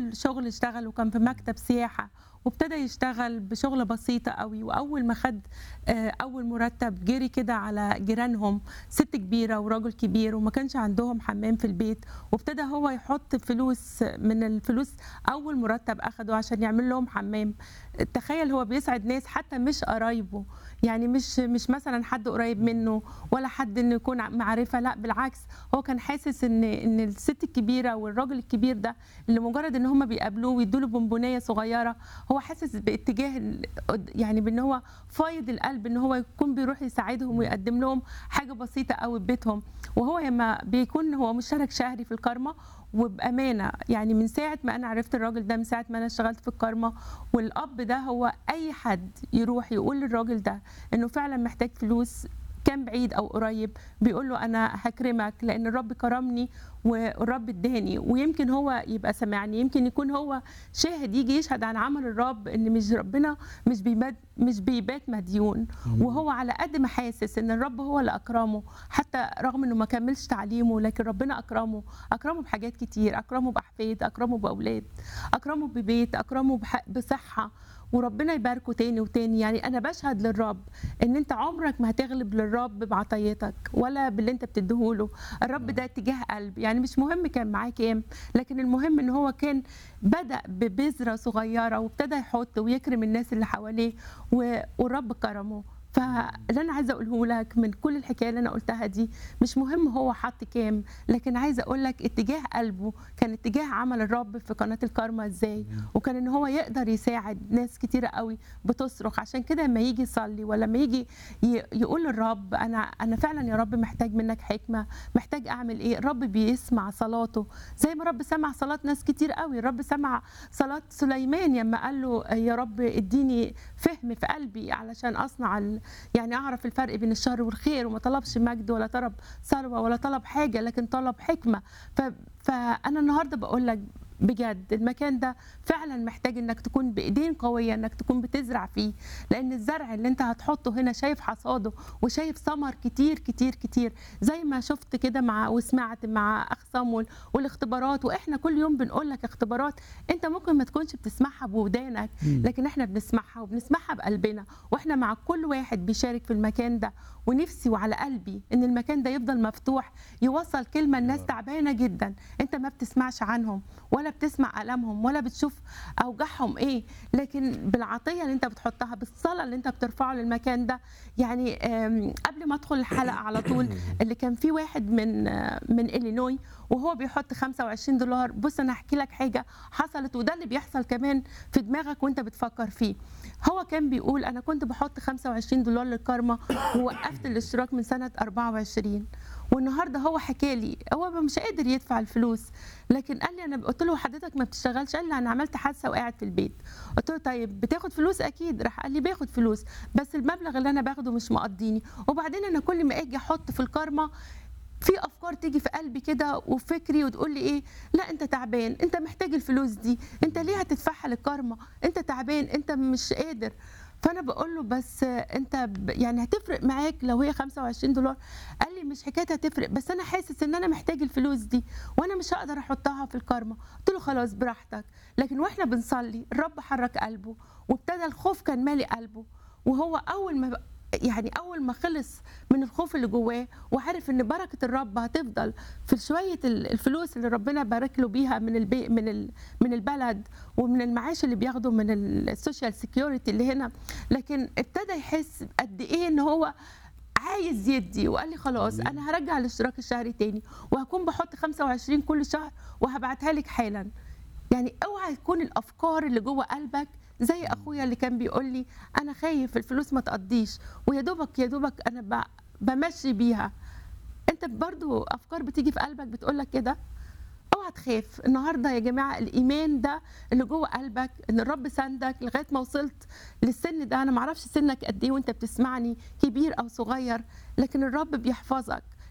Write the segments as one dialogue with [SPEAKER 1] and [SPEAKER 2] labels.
[SPEAKER 1] اول شغل اشتغله كان في مكتب سياحه وابتدى يشتغل بشغله بسيطه قوي واول ما خد آه، اول مرتب جري كده على جيرانهم ست كبيره وراجل كبير وما كانش عندهم حمام في البيت وابتدى هو يحط فلوس من الفلوس اول مرتب اخده عشان يعمل لهم حمام تخيل هو بيسعد ناس حتى مش قرايبه يعني مش مش مثلا حد قريب منه ولا حد انه يكون معرفه لا بالعكس هو كان حاسس ان ان الست الكبيره والراجل الكبير ده اللي مجرد ان هم بيقابلوه ويدوا له بونبونيه صغيره هو حاسس باتجاه ال- يعني بان هو فايض القلب ان هو يكون بيروح يساعدهم ويقدم لهم حاجه بسيطه قوي ببيتهم وهو لما بيكون هو مشترك شهري في الكارما وبامانه يعني من ساعه ما انا عرفت الراجل ده من ساعه ما انا اشتغلت في الكارما والاب ده هو اي حد يروح يقول للراجل ده انه فعلا محتاج فلوس كان بعيد او قريب بيقول له انا هكرمك لان الرب كرمني والرب اداني ويمكن هو يبقى سمعني يمكن يكون هو شاهد يجي يشهد عن عمل الرب ان مش ربنا مش بيبات مش بيبات مديون وهو على قد ما حاسس ان الرب هو اللي اكرمه حتى رغم انه ما كملش تعليمه لكن ربنا اكرمه اكرمه بحاجات كتير اكرمه باحفاد اكرمه باولاد اكرمه ببيت اكرمه بح- بصحه وربنا يباركه تاني وتاني يعني انا بشهد للرب ان انت عمرك ما هتغلب للرب بعطيتك ولا باللي انت بتديهوله الرب ده اتجاه قلب يعني مش مهم كان معاه كام لكن المهم ان هو كان بدا ببذره صغيره وابتدى يحط ويكرم الناس اللي حواليه و- والرب كرمه فاللي انا عايزه اقوله لك من كل الحكايه اللي انا قلتها دي مش مهم هو حط كام لكن عايزه اقول لك اتجاه قلبه كان اتجاه عمل الرب في قناه الكارما ازاي وكان ان هو يقدر يساعد ناس كتيره قوي بتصرخ عشان كده لما يجي يصلي ولا لما يجي ي- يقول للرب انا انا فعلا يا رب محتاج منك حكمه محتاج اعمل ايه الرب بيسمع صلاته زي ما الرب سمع صلاه ناس كتير قوي الرب سمع صلاه سليمان لما قال له يا رب اديني فهم في قلبي علشان اصنع ال... يعني اعرف الفرق بين الشر والخير وما طلبش مجد ولا طلب ثروه ولا طلب حاجه لكن طلب حكمه ف... فانا النهارده بقول لك بجد المكان ده فعلا محتاج انك تكون بايدين قويه انك تكون بتزرع فيه لان الزرع اللي انت هتحطه هنا شايف حصاده وشايف ثمر كتير كتير كتير زي ما شفت كده مع وسمعت مع اخ صامول والاختبارات واحنا كل يوم بنقول لك اختبارات انت ممكن ما تكونش بتسمعها بودانك لكن احنا بنسمعها وبنسمعها بقلبنا واحنا مع كل واحد بيشارك في المكان ده ونفسي وعلى قلبي ان المكان ده يفضل مفتوح يوصل كلمه الناس تعبانه جدا انت ما بتسمعش عنهم ولا بتسمع الامهم ولا بتشوف اوجاعهم ايه لكن بالعطيه اللي انت بتحطها بالصلاه اللي انت بترفعه للمكان ده يعني آم، قبل ما ادخل الحلقه على طول اللي كان في واحد من آه، من الينوي وهو بيحط 25 دولار بص انا هحكي لك حاجه حصلت وده اللي بيحصل كمان في دماغك وانت بتفكر فيه هو كان بيقول انا كنت بحط 25 دولار للكارما ووقفت الاشتراك من سنه 24 والنهارده هو حكى لي هو مش قادر يدفع الفلوس لكن قال لي انا قلت له حضرتك ما بتشتغلش قال لي انا عملت حادثه وقاعد في البيت قلت له طيب بتاخد فلوس اكيد راح قال لي باخد فلوس بس المبلغ اللي انا باخده مش مقضيني وبعدين انا كل ما اجي احط في الكارما في افكار تيجي في قلبي كده وفكري وتقول لي ايه لا انت تعبان انت محتاج الفلوس دي انت ليه هتدفعها للكارما انت تعبان انت مش قادر فانا بقول له بس انت ب- يعني هتفرق معاك لو هي 25 دولار قال لي مش حكايه هتفرق بس انا حاسس ان انا محتاج الفلوس دي وانا مش هقدر احطها في الكارما قلت له خلاص براحتك لكن واحنا بنصلي الرب حرك قلبه وابتدى الخوف كان مالي قلبه وهو اول ما ب- يعني اول ما خلص من الخوف اللي جواه وعرف ان بركه الرب هتفضل في شويه ال- الفلوس اللي ربنا بارك له بيها من البي من ال من البلد ومن المعاش اللي بياخده من السوشيال سيكيورتي اللي هنا لكن ابتدى يحس قد ايه ان هو عايز يدي وقال لي خلاص انا هرجع الاشتراك الشهري تاني وهكون بحط 25 كل شهر وهبعتها لك حالا يعني اوعى تكون الافكار اللي جوه قلبك زي اخويا اللي كان بيقول لي انا خايف الفلوس ما تقضيش ويا دوبك يا دوبك انا ب- بمشي بيها انت برضو افكار بتيجي في قلبك بتقول لك كده اوعى تخاف النهارده يا جماعه الايمان ده اللي جوه قلبك ان الرب ساندك لغايه ما وصلت للسن ده انا معرفش سنك قد ايه وانت بتسمعني كبير او صغير لكن الرب بيحفظك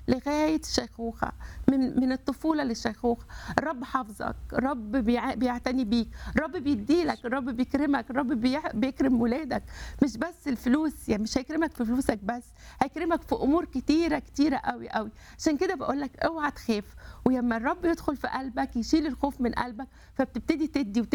[SPEAKER 1] لغايه الشيخوخه من من الطفوله للشيخوخه الرب حافظك الرب بيع- بيعتني بيك الرب بيديلك الرب بيكرمك الرب بيح- بيكرم ولادك مش بس الفلوس يعني مش هيكرمك في فلوسك بس هيكرمك في امور كتيره كتيره قوي قوي عشان كده بقول لك اوعى تخاف ولما الرب يدخل في قلبك يشيل الخوف من قلبك فبتبتدي تدي وتدي